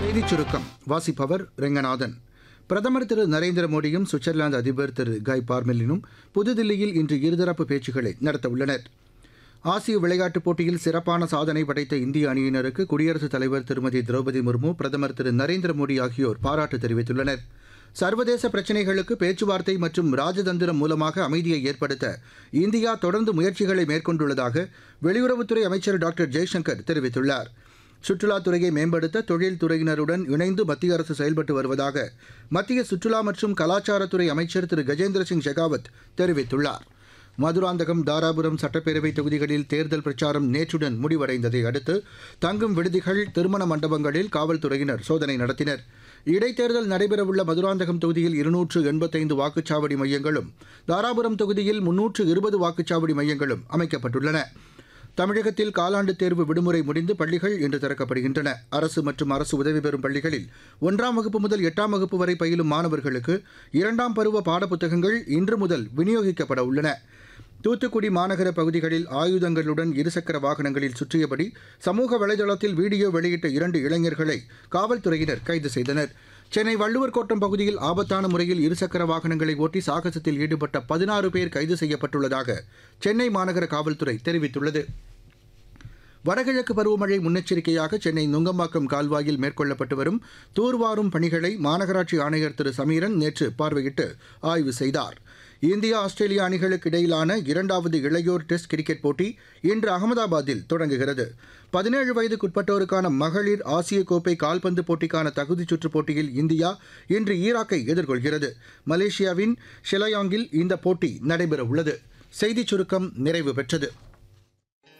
செய்திச் சுருக்கம் வாசிப்பவர் ரெங்கநாதன் பிரதமர் திரு நரேந்திர மோடியும் சுவிட்சர்லாந்து அதிபர் திரு காய் பார்மெலினும் புதுதில்லியில் இன்று இருதரப்பு பேச்சுக்களை நடத்தவுள்ளனர் ஆசிய விளையாட்டுப் போட்டியில் சிறப்பான சாதனை படைத்த இந்திய அணியினருக்கு குடியரசுத் தலைவர் திருமதி திரௌபதி முர்மு பிரதமர் திரு நரேந்திர மோடி ஆகியோர் பாராட்டு தெரிவித்துள்ளனர் சர்வதேச பிரச்சினைகளுக்கு பேச்சுவார்த்தை மற்றும் ராஜதந்திரம் மூலமாக அமைதியை ஏற்படுத்த இந்தியா தொடர்ந்து முயற்சிகளை மேற்கொண்டுள்ளதாக வெளியுறவுத்துறை அமைச்சர் டாக்டர் ஜெய்சங்கர் தெரிவித்துள்ளார் சுற்றுலாத்துறையை மேம்படுத்த தொழில்துறையினருடன் இணைந்து மத்திய அரசு செயல்பட்டு வருவதாக மத்திய சுற்றுலா மற்றும் கலாச்சாரத்துறை அமைச்சர் திரு கஜேந்திர சிங் ஷெகாவத் தெரிவித்துள்ளார் மதுராந்தகம் தாராபுரம் சட்டப்பேரவை தொகுதிகளில் தேர்தல் பிரச்சாரம் நேற்றுடன் முடிவடைந்ததை அடுத்து தங்கும் விடுதிகள் திருமண மண்டபங்களில் காவல்துறையினர் சோதனை நடத்தினர் இடைத்தேர்தல் நடைபெறவுள்ள மதுராந்தகம் தொகுதியில் இருநூற்று எண்பத்தைந்து வாக்குச்சாவடி மையங்களும் தாராபுரம் தொகுதியில் முன்னூற்று இருபது வாக்குச்சாவடி மையங்களும் அமைக்கப்பட்டுள்ளன தமிழகத்தில் காலாண்டு தேர்வு விடுமுறை முடிந்து பள்ளிகள் இன்று திறக்கப்படுகின்றன அரசு மற்றும் அரசு உதவி பெறும் பள்ளிகளில் ஒன்றாம் வகுப்பு முதல் எட்டாம் வகுப்பு வரை பயிலும் மாணவர்களுக்கு இரண்டாம் பருவ பாடப்புத்தகங்கள் இன்று முதல் விநியோகிக்கப்பட உள்ளன தூத்துக்குடி மாநகர பகுதிகளில் ஆயுதங்களுடன் இருசக்கர வாகனங்களில் சுற்றியபடி சமூக வலைதளத்தில் வீடியோ வெளியிட்ட இரண்டு இளைஞர்களை காவல்துறையினர் கைது செய்தனர் சென்னை வள்ளுவர் கோட்டம் பகுதியில் ஆபத்தான முறையில் இருசக்கர வாகனங்களை ஓட்டி சாகசத்தில் ஈடுபட்ட பதினாறு பேர் கைது செய்யப்பட்டுள்ளதாக சென்னை மாநகர காவல்துறை தெரிவித்துள்ளது வடகிழக்கு பருவமழை முன்னெச்சரிக்கையாக சென்னை நுங்கம்பாக்கம் கால்வாயில் மேற்கொள்ளப்பட்டு வரும் தூர்வாரும் பணிகளை மாநகராட்சி ஆணையர் திரு சமீரன் நேற்று பார்வையிட்டு ஆய்வு செய்தார் இந்தியா ஆஸ்திரேலியா அணிகளுக்கு இடையிலான இரண்டாவது இளையோர் டெஸ்ட் கிரிக்கெட் போட்டி இன்று அகமதாபாத்தில் தொடங்குகிறது பதினேழு வயதுக்குட்பட்டோருக்கான மகளிர் ஆசிய கோப்பை கால்பந்து போட்டிக்கான தகுதிச் சுற்றுப் போட்டியில் இந்தியா இன்று ஈராக்கை எதிர்கொள்கிறது மலேசியாவின் ஷெலயாங்கில் இந்த போட்டி நடைபெறவுள்ளது செய்திச் சுருக்கம் நிறைவு பெற்றது